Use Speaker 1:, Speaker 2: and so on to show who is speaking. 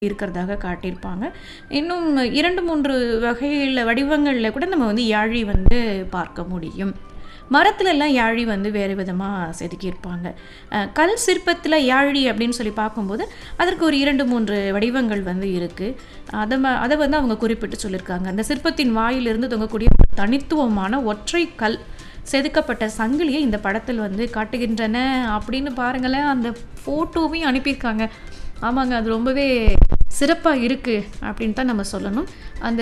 Speaker 1: இருக்கிறதாக காட்டியிருப்பாங்க. இன்னும் 2, 3 வகையில வடிவங்கள்ல கூட நம்ம வந்து யாழி வந்து பார்க்க முடியும். மரத்துலலாம் யாழி வந்து வேறு விதமா செதுக்கியிருப்பாங்க. அ கல் சிற்பத்தில யாழி அப்படின்னு சொல்லி பார்க்கும்போது, அதற்கு ஒரு 2, 3 வடிவங்கள் வந்து இருக்கு. அத ம அத வந்து அவங்க குறிப்பிட்டு சொல்லியிருக்காங்க. அந்த சிற்பத்தின் வாயிலிருந்து தொங்கக்கூடிய ஒரு தனித்துவமான ஒற்றை கல் செதுக்கப்பட்ட சங்கிலிய இந்த படத்தில் வந்து காட்டுகின்றன அப்படின்னு பாருங்களேன். அந்த ஃபோட்டோவையும் அனுப்பியிருக்காங்க. ஆமாங்க. அது ரொம்பவே சிறப்பா இருக்கு அப்படின்னு தான் நம்ம சொல்லணும். அந்த